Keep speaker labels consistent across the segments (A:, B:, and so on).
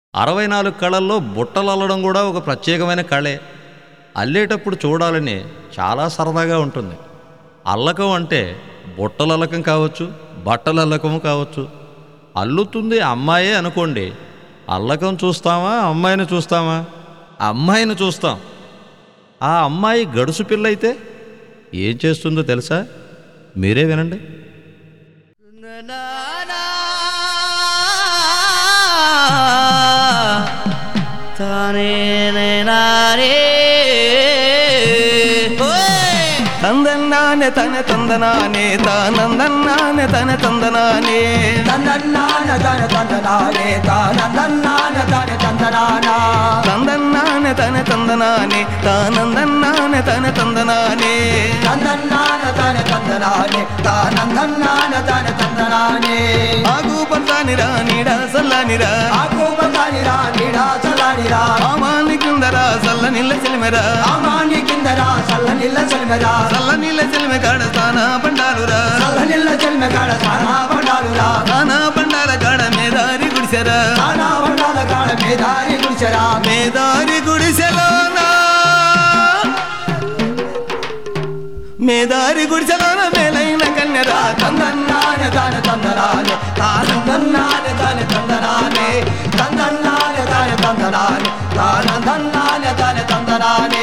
A: అరవై నాలుగు కళల్లో బుట్టలు అల్లడం కూడా ఒక ప్రత్యేకమైన కళే అల్లేటప్పుడు చూడాలని చాలా సరదాగా ఉంటుంది అల్లకం అంటే బుట్టల అల్లకం కావచ్చు బట్టల అల్లకం కావచ్చు అల్లుతుంది అమ్మాయే అనుకోండి అల్లకం చూస్తామా అమ్మాయిని చూస్తామా అమ్మాయిని చూస్తాం ఆ అమ్మాయి గడుసు పిల్ల అయితే ఏం చేస్తుందో తెలుసా మీరే వినండి
B: తందన్నానే తన తందనానే తానందన్నానే తన తందనానే
C: తందన్నాన తన తందనానే తానందన్నాన తన తందనానా
B: తందన్నానే తన తందనానే తానందన్నానే తన తందనానే
C: తందన్నాన తన తందనానే తానందన్నాన తన తందనానే
B: ఆగు పల్లానిరా నీడా సల్లానిరా
C: ఆకోపతానిరా నిడా చలానిరా
B: ఆమాని కిందరా సల్ల నిల్ల చెలిమెరా
C: ఆమాని కిందరా సల్ల నిల్ల చల్మెరా
B: సల్ల నిల్ల చెలిమె కాడ తానా పండాలురా
C: సల్ల నిల్ల చల్మె కాడ సానా పడాలురా
B: తానా పండాల కాడ మేదారి గుడిసెరా
C: సానా పడాల కాడ మేదారి గుడిచెరా
B: మేదారి గుడిసెలోనా మేదారి గుడిసెలోన మేలైన కన్యరా
C: తందన్నాన తన తందనానే తానందన్నాన తన తందనానే తందన్నాన తన తందనానే తానందన్నాన తన తందనానే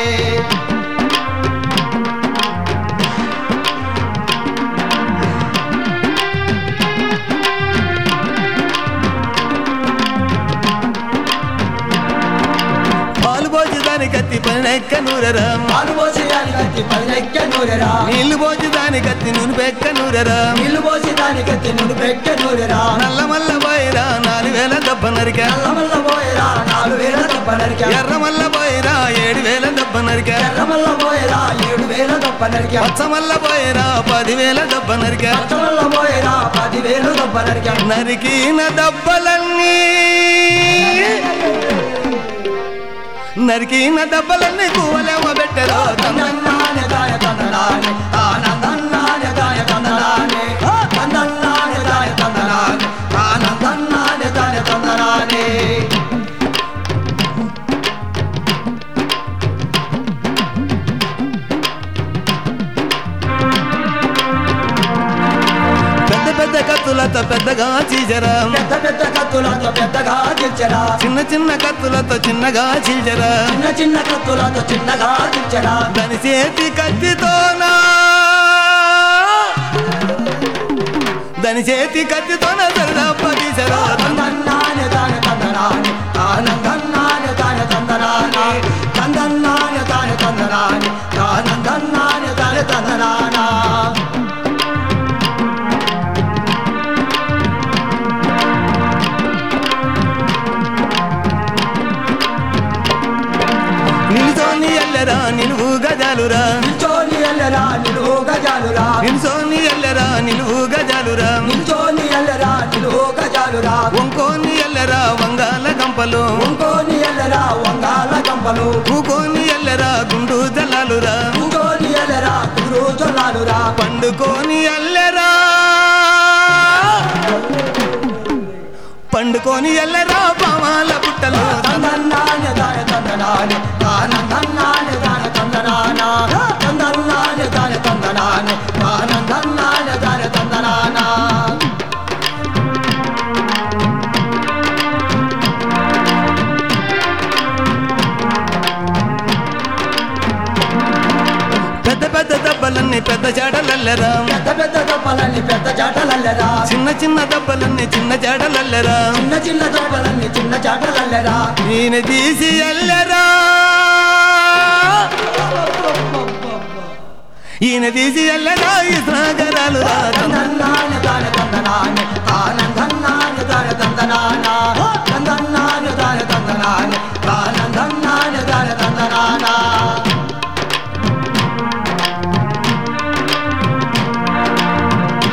B: పాలు పోసి దాని కత్తి పనెక్క నూరరా
C: పాలు పోసి దాని కత్తి పల్లెక్క నూరెరా
B: నీళ్లు పోసి దాని కత్తి నునిపెక్క నూరరా
C: నీళ్లు పోసి దాని కత్తి నువ్వు పెట్ట నూరెరా
B: నల్ల మల్ల పోయిరా నాలుగు వేల దెబ్బ నరిక
C: నల్లమల్ల పోయేరా నాలుగు వేల దెబ్బ నరికా
B: ఎర్ర మల్ల పోయిరా ఏడు వేల దెబ్బ నరిక
C: ఎర్రమల్ల పోయేరా ఏడు వేల దెబ్బ నరికా
B: పచ్చ మల్ల పోయిరా పదివేల దెబ్బ నరిక
C: పచ్చమల్ల పోయేరా పదివేలు దెబ్బ నరికా
B: నరికిన దెబ్బలన్నీ నరికిన దెబ్బలన్నీ కూవలేమ పెట్టరా
C: తందన్నానే దాయ తందనానే ఆనందన్నానే దాయ తందనానే తందన్నానే దాయ తందనానే ఆనందన్నానే దాయ తందనానే
B: పెద్ద పెద్ద కత్తులతో పెద్దగా చీజరా
C: పెద్ద పెద్ద కత్తులతో పెద్దగా దించరా
B: చిన్న చిన్న కత్తులతో చిన్నగా చీజరా
C: చిన్న చిన్న కత్తులతో చిన్నగా దించరా
B: దాని చేతి కత్తితోనా దాని చేతి కత్తితోన దర్దప్ప తీసరా
C: తందన్నానే దాయ తందనానే ఆనందన్నానే దాయ తందనానే తందన్నానే దాయ తందనానే ఆనందన్నానే దాయ తందనానా
B: నిలుసోని ఎల్లరా నిలువు గజాలురా
C: నిల్చోని ఎల్లరా నిలువు గజాలురా
B: నిలుసోని ఎల్లరా నిలువు గజాలురా
C: నిల్చోని ఎల్లరా నిలువు గజాలురా
B: వంకోని ఎల్లరా వంగాల గంపలు
C: ఉంకోని ఎల్లరా వంగాల గంపలు
B: ఊకోని ఎల్లరా గుండు జలాలురా
C: ఉంకోని ఎల్లరా కురు జొల్లాలురా
B: పండుకోని ఎల్లరా పండుకోని ఎల్లరా పామాల పుట్టలు
C: తందన్నానే దాయ తందనానే ఆనందన్నానే దాయ తందనానా తందన్నానే దాయ తందనానే ఆనందన్నానే దాయ తందనానా
B: పెద్ద పెద్ద దెబ్బలన్నీ పెద్ద జాడలల్లరా
C: పెద్ద పెద్ద దొప్పలన్నీ పెద్ద జాటలల్లరా
B: చిన్న చిన్న దెబ్బలన్నీ చిన్న జాడలల్లరా
C: చిన్న చిన్న దొప్పలన్నీ చిన్న జాటలల్లరా
B: ఈయన తీసి ఎల్లరా ఈయన తీసి ఎల్లరా ఈ సాగరాలు
C: తందన్నానే దాయ తందనానే ఆనందన్నానే దాయ తందనానా తందన్నానే దాయ తందనానే ఆనందన్నానే దాయ తందనానా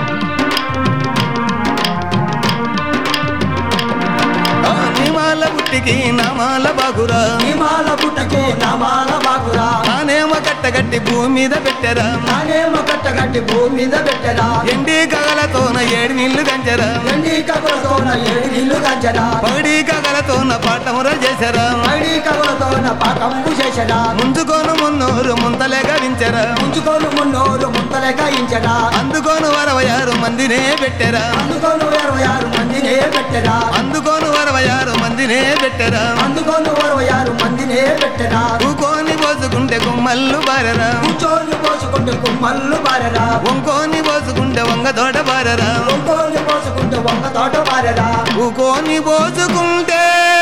B: నిమాల పుట్టి పుట్టికి నామాల బాగురా
C: హిమాల పుట్టకి నామాల బాగురా
B: తానేమ కట్టగట్టి భూమి మీద పెట్టరా
C: నానేమో కట్టగట్టి భూమి మీద పెట్టరా
B: ఎండి కగలతోన ఏడు నీళ్లు గంజరా
C: ఎండి కగులతోన ఏడు నీళ్లు గంచరా
B: పడి కగలతోన పాఠముర చేశారా
C: పైడి కగులతోన పాకంపు చేసరా
B: ముందుకోను మున్నూరు ముంతలే గవించరా
C: ముంచుకోను మున్నోరు ముంతలే కాయించరా
B: అందుకోను అరవై ఆరు మందినే పెట్టరా
C: అందుకోను ఇరవై ఆరు మందినే పెట్టరా
B: అందుకోను అరవై ఆరు మందినే పెట్టరా
C: అందుకోను ఇరవై ఆరు మందినే పెట్టరా
B: ఊకోని పోసుకుంటే గుమ్మల్లు బారరా
C: కూర్చోని పోసుకుంటే కుమ్మల్లు బారరా
B: వంకోని పోసుకుంటే వంగ తోట బారరా
C: ఒంగోలు పోసుకుంటే వంగ తోట బారరా
B: ఊకోని పోసుకుంటే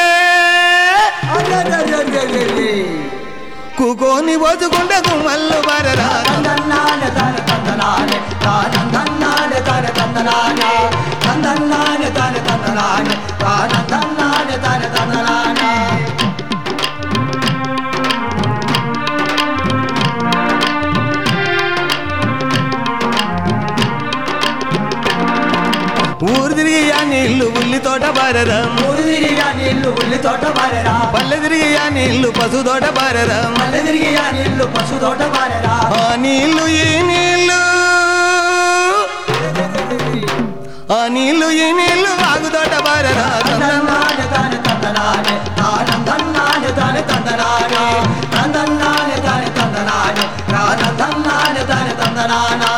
C: అరెరెరెరెరెరె.
B: కుకోని పోసుకుంటే గుమ్మల్లు బారరా
C: తందన్నాన తన తందనానే, తానందన్నాన తన తందనానే, తందన్నాన తన తందనానే, తానందన్నాన తన తందనానే.
B: ఊరు తిరిగి ఆ నీళ్లు ఉల్లి తోట బారరా
C: ఊరు తిరిగి ఆ నీళ్లు ఉల్లి తోట బారెరా,
B: పల్లె తిరిగి ఆ నీళ్లు పశు తోట బారరా
C: మల్లె తిరిగి ఆ నీళ్లు పశు తోట బారెరా.
B: ఆ నీళ్లు ఈ నీళ్లు ఆ నీళ్లు ఈ నీళ్లు ఆగు తోట బారరా
C: తందన్నాన తన తందనానే, తానందన్నాన తన తందనానే, తందన్నాన తన తందనానే, తానందన్నాన తన తందనానా.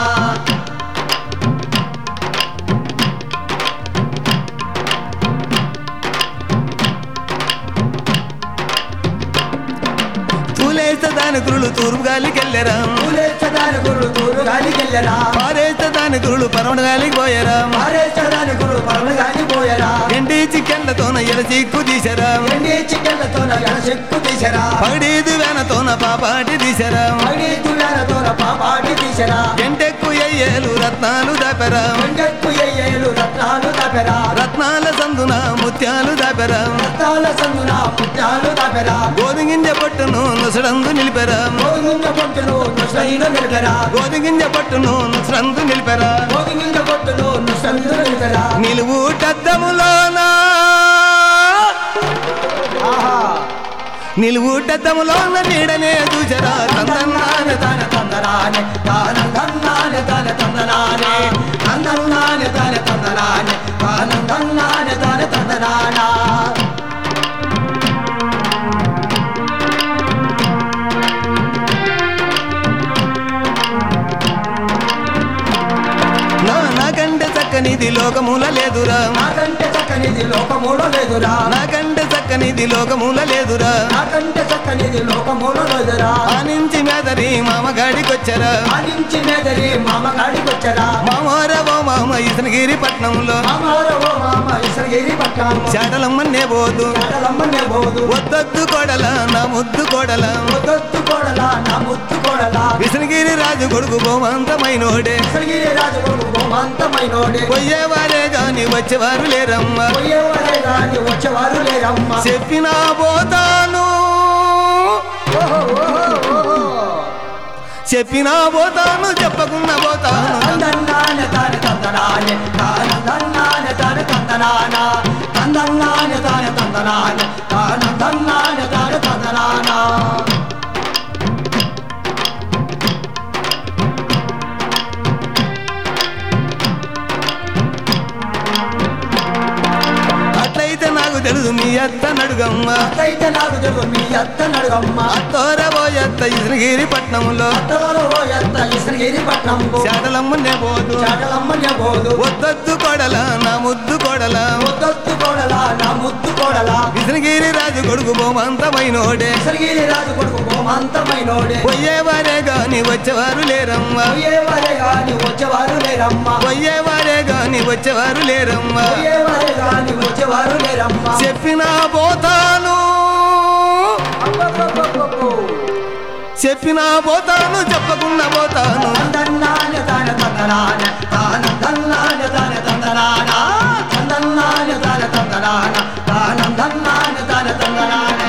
B: పూలేస్తే దాని కురులు తూర్పు గాలికి వెళ్ళరా
C: పూలేచ్చదాని గురుడు తూరు గాలికెళ్ళరా
B: పారేస్తే దాని కురులు పరమణ గాలికి పోయారా
C: మారేచ్చదాని గురుడు పరమ గాలిపోయరా
B: ఎండి చికెన్లతోన ఎల చిక్కు తీసరా
C: ఎండి చికెన్లతో చెక్కు తీసరా
B: పగడీది వేనతోన పాపాటి తీసరా
C: పడి తులాలతో పాపాటి తీసరా
B: ఎంటెక్కు ఎయ్యేలు రత్నాలు దాపెరా
C: ఎండెక్కు ఎయ్యేలు రత్నాలు తపెరా
B: రత్నాల సందున ముత్యాలు దాపెరా
C: రత్నాల సందున పుట్టాలు తపెరా
B: గోధుగింజ పట్టును నుసడందు నిలిపెరా
C: గోధుమ పొట్టును నుసైన నిలిపెరా
B: గోధుగింజ పట్టును నుసడందు నిలిపెరా
C: గోధుమ పొట్టును నుసైన నిలిపెరా
B: నిలువు టద్దములోనా
C: ఆహా
B: నిలువు టద్దములోన నీడనే చూచరా
C: తందనానే తన తందనానే తానందన్నానే తన తందనానే తందన్నానే తన తందనానే తానందన్నానే తన తందనానా
B: నా నాకంటే చక్కనిది లోకమూల లేదురా
C: నాకంటే చక్కనిది లోకములో లేదురా
B: నాకంటే చక్కనిది లోకమూల లేదురా
C: నాకంటే చక్కనిది లోకములో లేదురా
B: ఆనించి మెదరి మామగాడికొచ్చరా
C: ఆనించి మెదరి మామ కాడికొచ్చరా
B: మామోరవో మామ ఇసనగిరి పట్నంలో
C: మామారవో మామ ఇసరగిరి పట్టాము
B: చాటలమ్మన్నే పోదు
C: చాటలమ్మనే పోదు
B: వద్దొద్దు కోడల నా ముద్దు కోడల
C: ముద్దొత్తు కోడలా నా ముత్తు కోడలా
B: విసనగిరి రాజు కొడుకు బహుమంతమైనోడే
C: ఇసరగిరి రాజు కొడుకు గోమాంతమైనోడే
B: పోయేవారే గాని వచ్చేవారు లేరమ్మా
C: పోయేవారే గాని వచ్చేవారు లేరమ్మా
B: చెప్పినా పోతాను
C: ఓహో, ఓహో, ఓహో.
B: చెప్పినా పోతాను చెప్పకుండా పోతాను
C: తందన్నానే తానే తందనానే, తానందన్నానే తానే తందనానా. తందన్నానే తానే తందనానే, తానందన్నానే తానే తందనానా.
B: అట్లయితే నాకు తెలుసు మీ అత్త నడుగమ్మ
C: అత్తయితే నాకు తెలుగు మీ అత్త నడుగమ్మ.
B: అత్తోర పోయత్త ఇసనగిరి పట్నంలో
C: అత్తగారు ఓ అత్త ఇసరగిరి పట్నంబు.
B: చాటలమ్మనే పోదు
C: చాటలమ్మనే పోదు.
B: వద్దొద్దు కోడల నా ముద్దు కోడల
C: ముద్దొత్తు కోడలా, నా ముద్దు కోడలా.
B: విసనగిరి రాజు కొడుకు బహుమంతమైనోడే
C: ఇసరగిరి రాజు కొడుకు గోమాంతమైనోడే.
B: పోయేవారే గాని వచ్చేవారు లేరమ్మా
C: పోయేవారే గాని వచ్చేవారు లేరమ్మా
B: పోయేవారే గాని వచ్చేవారు లేరమ్మా
C: పోయేవారే గాని వచ్చేవారు లేరమ్మా
B: చెప్పినా పోతాను
C: అబ్బబ్బబ్బబ్బబ్బో.
B: చెప్పినా పోతాను చెప్పకుండా పోతాను
C: తందన్నానే తానే తందనానే, తానందన్నానే తానే తందనానా. తందన్నానే తానే తందనానా, తానందన్నానే తానే తందనానే.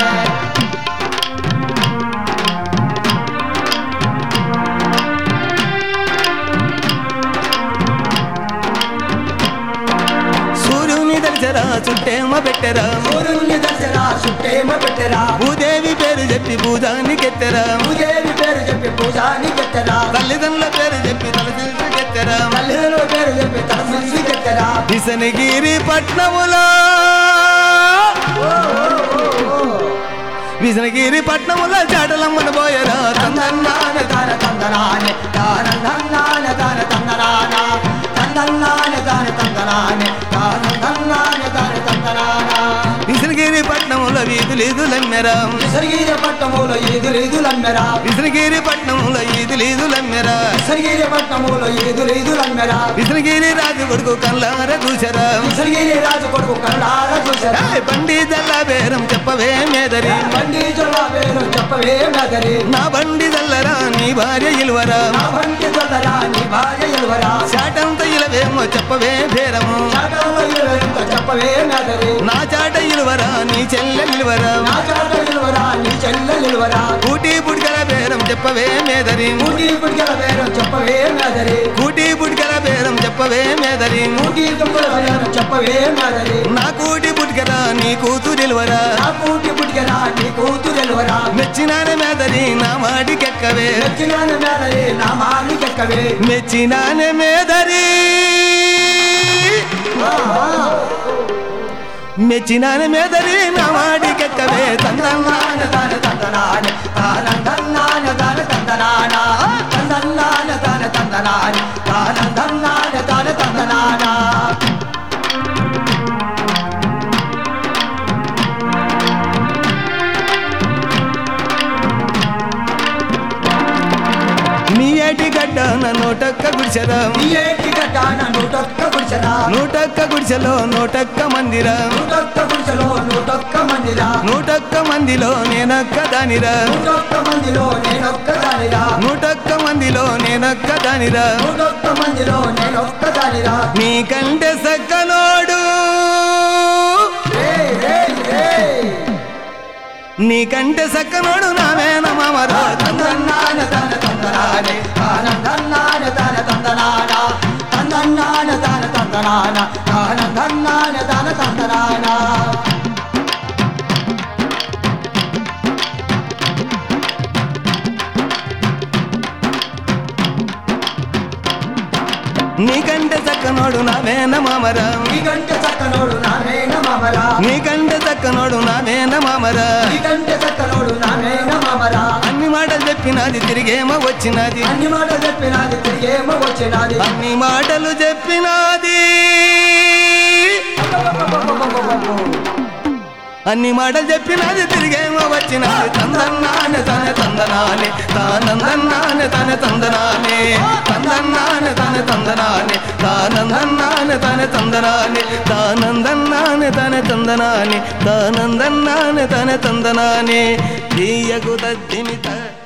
B: సూర్యుని దర్శరా చుట్టేమ పెట్టరా
C: సూర్యుని దర్శరా చుట్టేమ పెట్టరా
B: భూదేవి పేరు చెప్పి భూజానికెత్తరా
C: పూజేవి పేరు చెప్పి పూజాని పెట్టరా
B: తల్లిదండ్రుల పేరు చెప్పి తలకెత్తరా
C: తల్లిదండ్రుల పేరు చెప్పి తన శిశు పెట్టరా
B: విసనగిరి పట్నములో విసనగిరి పట్నములో చాటలమ్మన పోయరా
C: తందన్నాన తాన తందనానే తానందన్నాన తాన తందనాన తందన్నాన తాన తందనానే తానందన్నాన తాన తందనాన
B: విసనగిరి పట్నములో వీధులీదులమ్మెరా
C: విసర్గీర పట్టములో ఈదులు ఈదులమ్మెరా
B: విసనగిరి పట్నములో ఈదులీదులమ్మెరా
C: విసర్గీర పట్టములో ఈదులు ఈదులమ్మెరా
B: విసనగిరి రాజు కొడుకు కల్లార చూసరా
C: విసర్గీరి రాజు కొడుకు కన్నార చూసారా
B: ఏయ్ బండి దల్ల బేరం చెప్పవే మేదరి
C: బండి జొల్ల పేరు చెప్పవే మెదరి
B: నా బండి దల్లరా నీ భార్య ఇల్వరా
C: నా బండి జొల్లరా నీ భార్య ఎలువరా
B: చాటంత ఇలవేమో చెప్పవే భేరము
C: చాటలో ఇలువరింత చెప్పవే మెదరి
B: నా చాట ఇలువరా నీ చెల్లె నిలువరా
C: నా చాట ఇలువరా నీ చెల్ల నిలువరా
B: కూటి పుడికల బేరం చెప్పవే మేదరి
C: ఊటీ పుడికల పేరు చెప్పవే మెదరి
B: కూటి పుడికల బేరం చెప్పవే మేదరి
C: ఊటీ తుమ్మల పేరు చెప్పవే మెదరి
B: నా కూటి పుడికల నీ కూతురు నిలువరా
C: నా కూటి పుడికల నీ కూతురు ఎలువరా
B: మెచ్చినానే మేదరి నా మాటికెక్కవే
C: మెచ్చినాన మెదరి నా మాలికెక్కవే
B: మెచ్చినానే మేదరి మెచ్చినానే మేదరి నా మాటికెక్కవే
C: తందన్నాన తాన తందనాన తానందన్నాన తాన తందనాన తందన్నాన తాన తందనాన తానందన్నాన తాన తందనాన
B: నీ ఏటి గడ్డ నా నోటక్క గుడిసెరా
C: నీ ఏటి గడ్డాన నూటొక్క గుడిసెరా
B: నూటక్క గుడిసెలో నూటక్క మందిరా
C: నూటొక్క గుడిసెలో నూటొక్క మందిరా
B: నూటక్క మందిలో నేనక్క దానిరా
C: నూటొక్క మందిలో నేనొక్క దానిరా
B: నూటక్క మందిలో నేనక్క దానిరా
C: నూటొక్క మందిలో నేనొక్క దానిరా
B: నీకంటే సక్కనోడు
C: ఏయ్, ఏయ్, ఏయ్.
B: నీకంటే సక్కనోడు నావేన మామరా
C: తందన్నాన తన తందనానే తానందన్నాన తన తందనాన తందన్నాన తన తందనాన తానందన్నాన తన తందనాన
B: నీకంటే సక్కనోడు నావేన మామరా
C: ఈ గంట చక్కనోడు నామేన మామరా
B: నీకంటే సక్కనోడు నావేన మామరా
C: ఈ గంట చక్కనోడు నామేన మామరా
B: అన్ని మాటలు చెప్పినది తిరిగేమో వచ్చినది
C: అన్ని మాటలు చెప్పినది తిరిగేమో వచ్చినది
B: అన్ని మాటలు చెప్పినది అన్ని మాటలు చెప్పినది తిరిగేమో వచ్చినది తందన్నానే తన తందనానే తానందన్నానే తన తందనానే తందన్నానే తన తందనానే తానందన్నానే తన తందనానే తానందన్నానే తన తందనానే తానందన్నానే తన తందనానే తీయకు తద్దిమిత